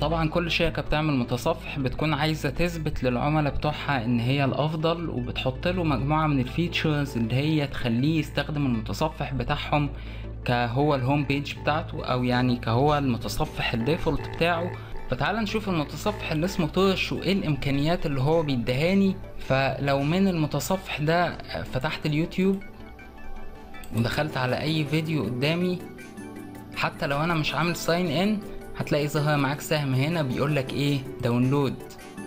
طبعا كل شركة بتعمل متصفح بتكون عايزة تثبت للعملاء بتوعها ان هي الافضل وبتحط له مجموعة من الفيتشرز اللي هي تخليه يستخدم المتصفح بتاعهم كهو الهوم بيج بتاعته او يعني كهو المتصفح الديفولت بتاعه فتعال نشوف المتصفح اللي اسمه تورش وايه الامكانيات اللي هو بيديهاني فلو من المتصفح ده فتحت اليوتيوب ودخلت على اي فيديو قدامي حتى لو انا مش عامل ساين ان هتلاقي ظهر معاك سهم هنا بيقولك ايه داونلود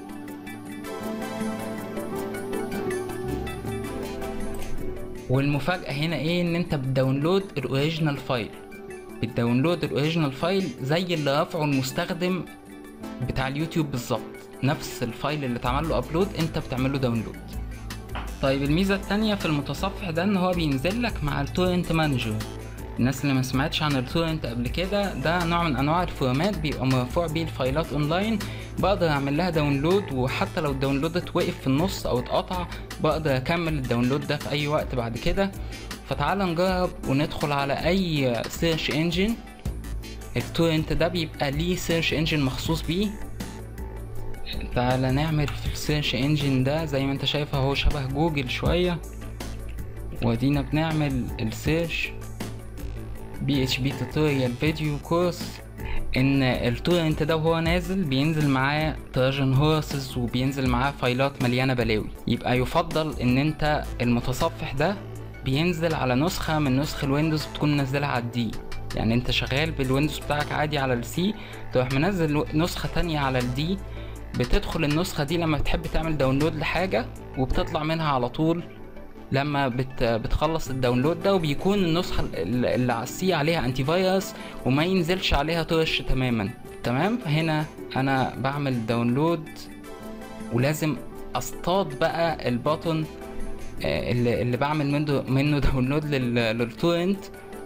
والمفاجأة هنا ايه ان انت بتداونلود الاوريجينال فايل بتداونلود الاوريجينال فايل زي اللي رافعه المستخدم بتاع اليوتيوب بالظبط نفس الفايل اللي اتعمل له ابلود انت بتعمل له داونلود طيب الميزة التانية في المتصفح ده ان هو بينزل لك مع التورنت مانجر الناس اللي ما سمعتش عن التورنت قبل كده ده نوع من انواع الفورمات بيبقى مرفوع بيه الفايلات اونلاين بقدر اعمل لها داونلود وحتى لو الداونلود اتوقف في النص او اتقطع بقدر اكمل الداونلود ده في اي وقت بعد كده فتعال نجرب وندخل على اي سيرش انجن التورنت ده بيبقى ليه سيرش انجن مخصوص بيه تعالى نعمل في السيرش انجن ده زي ما انت شايف اهو شبه جوجل شوية ودينا بنعمل السيرش بي اتش بي توتوريال فيديو كورس ان التورنت ده وهو نازل بينزل معاه تراجن هورسز وبينزل معاه فايلات مليانه بلاوي يبقى يفضل ان انت المتصفح ده بينزل على نسخه من نسخ الويندوز بتكون منزلها على الدي يعني انت شغال بالويندوز بتاعك عادي على السي تروح منزل نسخه تانية على الدي بتدخل النسخه دي لما بتحب تعمل داونلود لحاجه وبتطلع منها على طول لما بت بتخلص الداونلود ده وبيكون النسخة اللي على السي عليها انتي فيروس وما ينزلش عليها طرش تماما تمام هنا انا بعمل داونلود ولازم اصطاد بقى البطن اللي, اللي بعمل منه منه داونلود للتورنت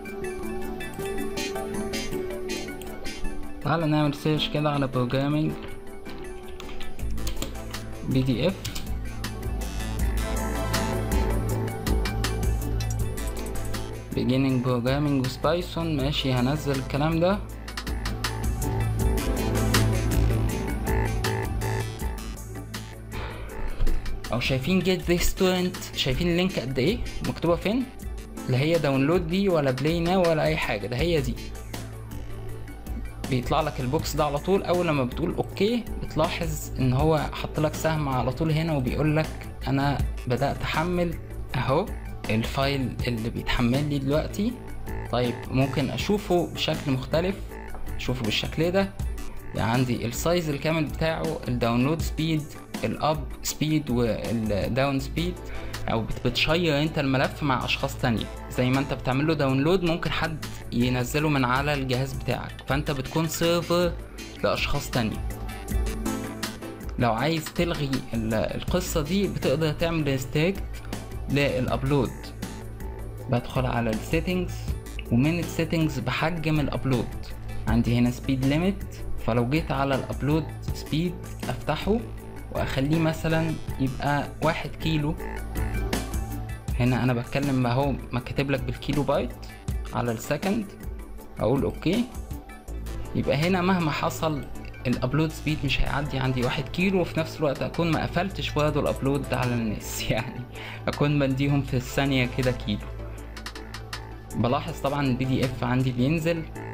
تعالى نعمل سيرش كده على بروجرامينج بي دي اف beginning programming with python ماشي هنزل الكلام ده او شايفين get this torrent شايفين اللينك قد ايه مكتوبه فين لا هي داونلود دي ولا بلاي ناو ولا اي حاجه ده هي دي بيطلع لك البوكس ده على طول اول لما بتقول اوكي بتلاحظ ان هو حط لك سهم على طول هنا وبيقول لك انا بدات احمل اهو الفايل اللي بيتحمل لي دلوقتي طيب ممكن اشوفه بشكل مختلف اشوفه بالشكل ده يعني عندي السايز الكامل بتاعه الداونلود سبيد الاب سبيد والداون سبيد او بتشير انت الملف مع اشخاص تانية زي ما انت بتعمل له داونلود ممكن حد ينزله من على الجهاز بتاعك فانت بتكون سيرفر لاشخاص تانية لو عايز تلغي القصة دي بتقدر تعمل ريستريكت للابلود بدخل على السيتنجز ومن السيتنجز بحجم الابلود عندي هنا سبيد ليميت فلو جيت على الابلود سبيد افتحه واخليه مثلا يبقى واحد كيلو هنا انا بتكلم اهو ما كاتب لك بالكيلو بايت على السكند اقول اوكي يبقى هنا مهما حصل الابلود سبيد مش هيعدي عندي واحد كيلو وفي نفس الوقت اكون ما قفلتش برضه الابلود على الناس يعني اكون بديهم في الثانية كده كيلو بلاحظ طبعا البي دي اف عندي بينزل